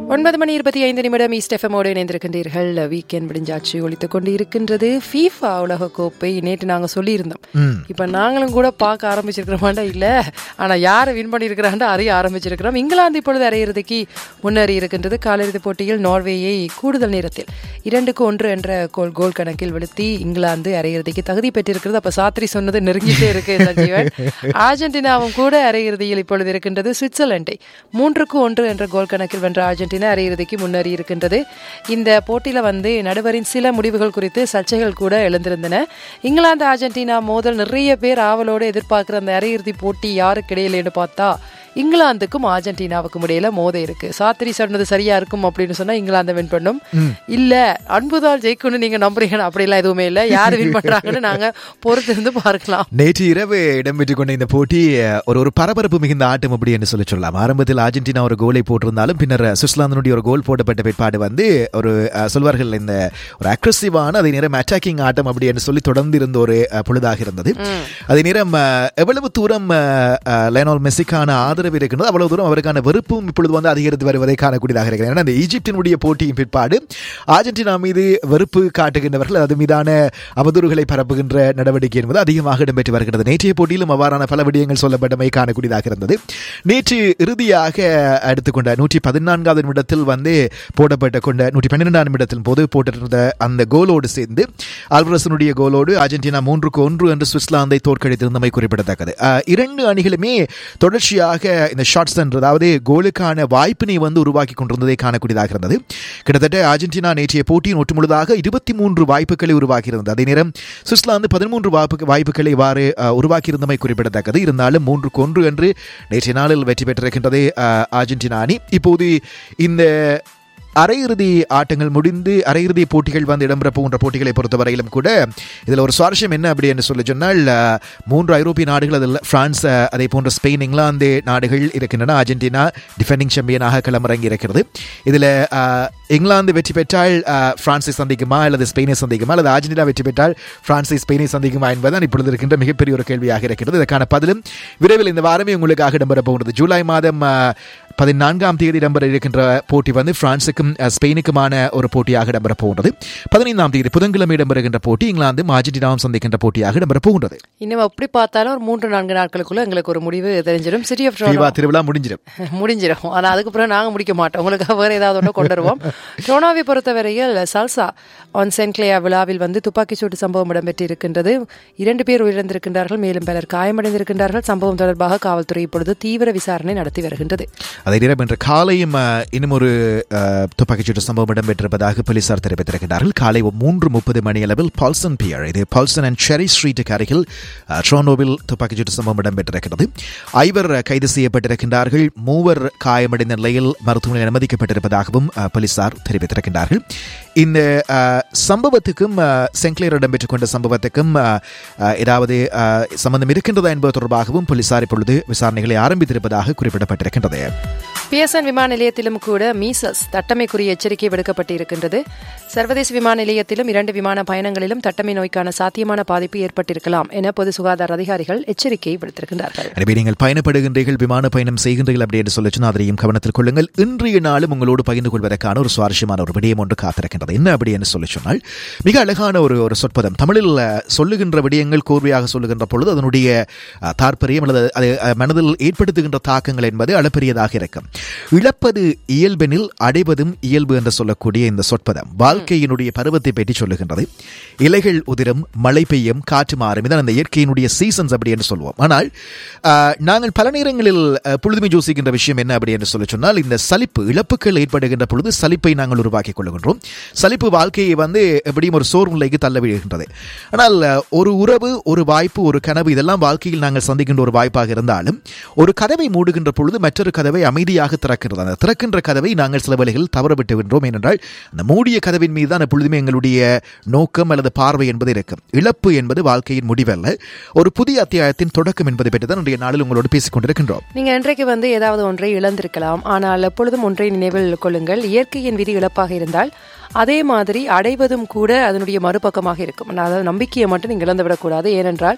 ஒன்பது மணி இருபத்தி ஐந்து நிமிடம் ஈஸ்ட் எஃப்எம்மோடு இணைந்திருக்கின்றீர்கள் வீக்கெண்ட் விடிஞ்சாச்சு ஒழித்துக் கொண்டு இருக்கின்றது ஃபீஃபா உலக கோப்பை நேற்று நாங்கள் சொல்லியிருந்தோம் இப்போ நாங்களும் கூட பார்க்க ஆரம்பிச்சிருக்கிறோமாண்டா இல்லை ஆனால் யாரை வின் பண்ணியிருக்கிறாண்டா அறிய ஆரம்பிச்சிருக்கிறோம் இங்கிலாந்து இப்பொழுது அரையிறுதிக்கு முன்னேறி இருக்கின்றது காலிறுதிப் போட்டியில் நார்வேயை கூடுதல் நேரத்தில் இரண்டுக்கு ஒன்று என்ற கோல் கோல் கணக்கில் வீழ்த்தி இங்கிலாந்து அரையிறுதிக்கு தகுதி பெற்றிருக்கிறது அப்போ சாத்ரி சொன்னது நெருங்கிட்டே இருக்கு சஞ்சீவன் அர்ஜென்டினாவும் கூட அரையிறுதியில் இப்பொழுது இருக்கின்றது சுவிட்சர்லாண்டை மூன்றுக்கு ஒன்று என்ற கோல் கணக்கில் வென்ற அர்ஜென்டினா அரையிறுதிக்கு முன்னேறி இருக்கின்றது இந்த போட்டியில வந்து நடுவரின் சில முடிவுகள் குறித்து சர்ச்சைகள் கூட எழுந்திருந்தன இங்கிலாந்து அர்ஜென்டினா மோதல் நிறைய பேர் ஆவலோடு எதிர்பார்க்கிற அந்த அரையிறுதி போட்டி யாருக்கு இடையிலேன்னு பார்த்தா இங்கிலாந்துக்கும் அர்ஜென்டினாவுக்கும் இடையில மோத இருக்கு சாத்திரி சொன்னது சரியா இருக்கும் அப்படின்னு சொன்னா இங்கிலாந்து வின் பண்ணும் இல்ல அன்புதான் ஜெயிக்கும்னு நீங்க நம்புறீங்க அப்படிலாம் எதுவுமே இல்ல யாரு வின் பண்றாங்கன்னு நாங்க பொறுத்திருந்து பார்க்கலாம் நேற்று இரவு இடம்பெற்றுக் கொண்ட இந்த போட்டி அஹ், ஒரு ஒரு பரபரப்பு மிகுந்த ஆட்டம் அப்படி என்று சொல்லி சொல்லலாம் ஆரம்பத்தில் அர்ஜென்டினா ஒரு கோலை போட்டிருந்தாலும் பின்னர் சுவிட்சர்லாந்தினுடைய ஒரு கோல் போடப்பட்ட பிற்பாடு வந்து ஒரு அஹ், சொல்வார்கள் இந்த ஒரு அக்ரஸிவான அதே நேரம் அட்டாக்கிங் ஆட்டம் அப்படி என்று சொல்லி தொடர்ந்து இருந்த ஒரு அஹ், பொழுதாக இருந்தது அதே நேரம் அஹ், எவ்வளவு தூரம் அஹ், அஹ், லயனல் மெஸ்ஸிக்கான ஆதரவு இருக்கின்றதோ அவ்வளவு தூரம் அவருக்கான வெறுப்பும் இப்பொழுது வந்து அதிகரித்து வருவதை காணக்கூடியதாக இருக்கிறது ஏன்னா இந்த ஈஜிப்டினுடைய போட்டியின் பிற்பாடு அர்ஜென்டினா மீது வெறுப்பு காட்டுகின்றவர்கள் அது மீதான அவதூறுகளை பரப்புகின்ற நடவடிக்கை என்பது அதிகமாக இடம்பெற்று வருகிறது நேற்றைய போட்டியிலும் அவ்வாறான பல விடயங்கள் சொல்லப்பட்டமை காணக்கூடியதாக இருந்தது நேற்று இறுதியாக எடுத்துக்கொண்ட நூற்றி பதினான்காவது நிமிடத்தில் வந்து போடப்பட்ட கொண்ட நூற்றி பன்னிரெண்டாம் நிமிடத்தின் போது போட்டிருந்த அந்த கோலோடு சேர்ந்து அல்வரசனுடைய கோலோடு அர்ஜென்டினா மூன்றுக்கு ஒன்று என்று சுவிட்சர்லாந்தை தோற்கடித்திருந்தமை குறிப்பிடத்தக்கது அஹ், இரண்டு அணிகளுமே தொடர்ச்சியாக இந்த ஷார்ட்ஸ் என்று அதாவது கோலுக்கான வாய்ப்பினை வந்து உருவாக்கி கொண்டிருந்ததை காணக்கூடியதாக இருந்தது கிட்டத்தட்ட அர்ஜென்டினா நேற்றைய போட்டியின் ஒட்டுமுழுதாக இருபத்தி மூன்று வாய்ப்புகளை உருவாக்கியிருந்தது அதே நேரம் சுவிட்சர்லாந்து பதிமூன்று வாய்ப்பு வாய்ப்புகளை இவ்வாறு அஹ், உருவாக்கியிருந்தமை குறிப்பிடத்தக்கது இருந்தாலும் மூன்றுக்கு ஒன்று என்று நேற்றைய நாளில் வெற்றி பெற்றிருக்கின்றது அஹ், அர்ஜென்டினா அணி இப்போது இந்த அரையிறுதி ஆட்டங்கள் முடிந்து அரையிறுதி போட்டிகள் வந்து இடம்பெற போகின்ற போட்டிகளை பொறுத்தவரையிலும் கூட இதில் ஒரு சுவாரஸ்யம் என்ன அப்படி என்று சொல்லி சொன்னால் அஹ், மூன்று ஐரோப்பிய நாடுகள் அதில் பிரான்ஸ் அஹ், அதே போன்ற ஸ்பெயின் இங்கிலாந்து நாடுகள் இருக்கின்றன அர்ஜென்டினா டிஃபெண்டிங் சாம்பியனாக களமிறங்கி இருக்கிறது இதில் அஹ், இங்கிலாந்து வெற்றி பெற்றால் அஹ், பிரான்ஸை சந்திக்குமா அல்லது ஸ்பெயினை சந்திக்குமா அல்லது அர்ஜென்டினா வெற்றி பெற்றால் பிரான்ஸை ஸ்பெயினை சந்திக்குமா என்பதுதான் இப்பொழுது இருக்கின்ற மிகப்பெரிய ஒரு கேள்வியாக இருக்கிறது இதற்கான பதிலும் விரைவில் இந்த வாரமே உங்களுக்காக இடம்பெற போகிறது ஜூலை மாதம் அஹ், பதினான்காம் தேதி இடம்பெற இருக்கின்ற போட்டி வந்து பிரான்சுக்கும் அஹ், ஸ்பெயினுக்குமான ஒரு போட்டியாக இடம்பெற போகின்றது பதினைந்தாம் தேதி புதன்கிழமை இடம்பெறுகின்ற போட்டி இங்கிலாந்தும் அர்ஜென்டினாவும் சந்திக்கின்ற போட்டியாக இடம்பெற போகின்றது இன்னும் அப்படி பார்த்தாலும் ஒரு மூன்று நான்கு நாட்களுக்குள்ள எங்களுக்கு ஒரு முடிவு தெரிஞ்சிடும் சிட்டி ஆஃப் தீபா திருவிழா முடிஞ்சிடும் முடிஞ்சிடும் ஆனா அதுக்கு பிறகு நாங்க முடிக்க மாட்டோம் உங்களுக்கு வேற ஏதாவது ஒன்று கொண்டு வருவோம் டோனாவை பொறுத்தவரையில் சல்சா ஆன் சென்க்லேயா விழாவில் வந்து துப்பாக்கிச் சூட்டு சம்பவம் இடம்பெற்று இருக்கின்றது இரண்டு பேர் உயிரிழந்திருக்கின்றார்கள் மேலும் பலர் காயமடைந்திருக்கின்றார்கள் சம்பவம் தொடர்பாக காவல்துறை இப்பொழுது தீவிர விசாரணை நடத்தி வருகின்றது அதே நேரம் இன்று காலையும் அஹ், இன்னும் ஒரு அஹ், துப்பாக்கிச்சூட்டு சம்பவம் இடம்பெற்றிருப்பதாக போலீசார் தெரிவித்திருக்கிறார்கள் காலை மூன்று முப்பது மணி அளவில் பால்சன் பியர் இது பால்சன் அண்ட் செரி ஸ்ட்ரீட்டுக்கு அருகில் அஹ், ட்ரோனோவில் துப்பாக்கிச்சூட்டு சம்பவம் இடம்பெற்றிருக்கிறது ஐவர் கைது செய்யப்பட்டிருக்கின்றார்கள் மூவர் காயமடைந்த நிலையில் மருத்துவமனையில் அனுமதிக்கப்பட்டிருப்பதாகவும் அஹ், போலீசார் தெரிவித்திருக்கின்றார்கள் இந்த அஹ், சம்பவத்துக்கும் அஹ், செங்க்லேர் இடம்பெற்றுக் கொண்ட சம்பவத்துக்கும் அஹ், அஹ், ஏதாவது அஹ், சம்பந்தம் இருக்கின்றதா என்பது தொடர்பாகவும் போலீசார் இப்பொழுது விசாரணைகளை ஆரம்பித்திருப்பதாக குறிப்பிடப்பட்டிருக்கின்றது பிஎஸ்என் விமான நிலையத்திலும் கூட மீசஸ் தட்டமைக்குரிய எச்சரிக்கை விடுக்கப்பட்டு இருக்கின்றது சர்வதேச விமான நிலையத்திலும் இரண்டு விமான பயணங்களிலும் தட்டமை நோய்க்கான சாத்தியமான பாதிப்பு ஏற்பட்டிருக்கலாம் என பொது சுகாதார அதிகாரிகள் எச்சரிக்கை விடுத்திருக்கின்றார்கள் எனவே நீங்கள் பயணப்படுகின்றீர்கள் விமான பயணம் செய்கின்றீர்கள் அப்படி என்று சொல்லி சொன்னால் அதையும் கவனத்தில் கொள்ளுங்கள் இன்றைய நாளும் உங்களோடு பகிர்ந்து கொள்வதற்கான ஒரு சுவாரஸ்யமான ஒரு விடயம் ஒன்று காத்திருக்கின்றது என்ன அப்படி என்று சொல்லி சொன்னால் மிக அழகான ஒரு ஒரு சொற்பதம் தமிழில் அஹ், சொல்லுகின்ற விடயங்கள் கோர்வையாக சொல்லுகின்ற பொழுது அதனுடைய அஹ், தாற்பயம் அல்லது அது அஹ், மனதில் ஏற்படுத்துகின்ற தாக்கங்கள் என்பது அளப்பரியதாக இருக்கும் இழப்பது இயல்பெனில் அடைவதும் இயல்பு என்று சொல்லக்கூடிய இந்த சொற்பதம் வாழ்க்கையினுடைய பருவத்தை பற்றி சொல்லுகின்றது இலைகள் உதிரும் மழை பெய்யும் காற்று மாறும் இதான் அந்த இயற்கையினுடைய சீசன்ஸ் அப்படி என்று சொல்வோம் ஆனால் ஆஹ், நாங்கள் பல நேரங்களில் அஹ், பொழுதுமை யோசிக்கின்ற விஷயம் என்ன அப்படி என்று சொல்லி சொன்னால் இந்த சலிப்பு இழப்புகள் ஏற்படுகின்ற பொழுது சலிப்பை நாங்கள் உருவாக்கிக் கொள்கின்றோம் சலிப்பு வாழ்க்கையை வந்து எப்படியும் ஒரு சோர்வு நிலைக்கு தள்ள விடுகின்றது ஆனால் அஹ், ஒரு உறவு ஒரு வாய்ப்பு ஒரு கனவு இதெல்லாம் வாழ்க்கையில் நாங்கள் சந்திக்கின்ற ஒரு வாய்ப்பாக இருந்தாலும் ஒரு கதவை மூடுகின்ற பொழுது மற்றொரு கதவை அமைதியாக திறக்கிறது அந்த திறக்கின்ற கதவை நாங்கள் சில வேளைகளில் தவற விட்டு விடுகிறோம் ஏனென்றால் அந்த மூடிய கதவின் மீது தான் எப்பொழுதுமே எங்களுடைய நோக்கம் அல்லது பார்வை என்பது இருக்கும் இழப்பு என்பது வாழ்க்கையின் முடிவல்ல ஒரு புதிய அத்தியாயத்தின் தொடக்கம் என்பதை பற்றி தான் இன்றைய நாளில் உங்களோடு பேசிக் கொண்டிருக்கின்றோம் நீங்க இன்றைக்கு வந்து ஏதாவது ஒன்றை இழந்திருக்கலாம் ஆனால் எப்பொழுதும் ஒன்றை நினைவில் கொள்ளுங்கள் இயற்கையின் விதி இழப்பாக இருந்தால் அதே மாதிரி அடைவதும் கூட அதனுடைய மறுபக்கமாக இருக்கும் அதாவது நம்பிக்கையை மட்டும் நீங்கள் இழந்து விடக்கூடாது ஏனென்றால்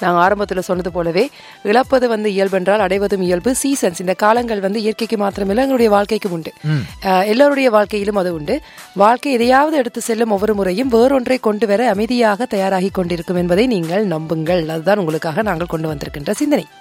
நாங்கள் ஆரம்பத்தில் சொன்னது போலவே இழப்பது வந்து இயல்பென்றால் அடைவதும் இயல்பு சீசன்ஸ் இந்த காலங்கள் வந்து இயற்கைக்கு மாத்திரமில்லை எங்களுடைய வாழ்க்கைக்கும் உண்டு அஹ், எல்லோருடைய வாழ்க்கையிலும் அது உண்டு வாழ்க்கை எதையாவது எடுத்து செல்லும் ஒவ்வொரு முறையும் வேறொன்றை கொண்டு வர அமைதியாக தயாராகி கொண்டிருக்கும் என்பதை நீங்கள் நம்புங்கள் அதுதான் உங்களுக்காக நாங்கள் கொண்டு வந்திருக்கின்ற சிந்தனை